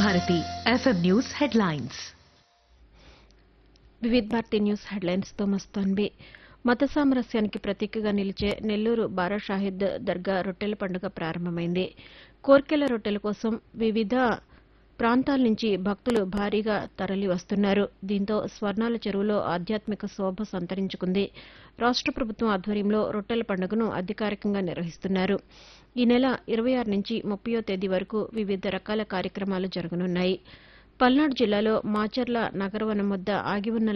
Bharati FM news headlines Vividh Bharati news హెడ్లైన్స్తో మస్తాన్బి మత సామరస్యానికి ప్రతీకగా నిలిచే నెల్లూరు బారా షాహిద్ దర్గా రొట్టెల పండుగ ప్రారంభమైంది కోర్కెల రొట్టెల కోసం వివిధ ప్రాంతాల నుంచి భక్తులు భారీగా తరలి వస్తున్నారు దీంతో స్వర్ణాల చెరువులో ఆధ్యాత్మిక శోభ సంతరించుకుంది రాష్ట ప్రభుత్వం ఆధ్వర్యంలో రొట్టెల పండుగను అధికారికంగా నిర్వహిస్తున్నారు ఈ నెల ఇరవై ఆరు నుంచి ముప్పయో తేదీ వరకు వివిధ రకాల కార్యక్రమాలు జరగనున్నాయి పల్నాడు జిల్లాలో మాచర్ల నగరవనం వద్ద ఆగి ఉన్న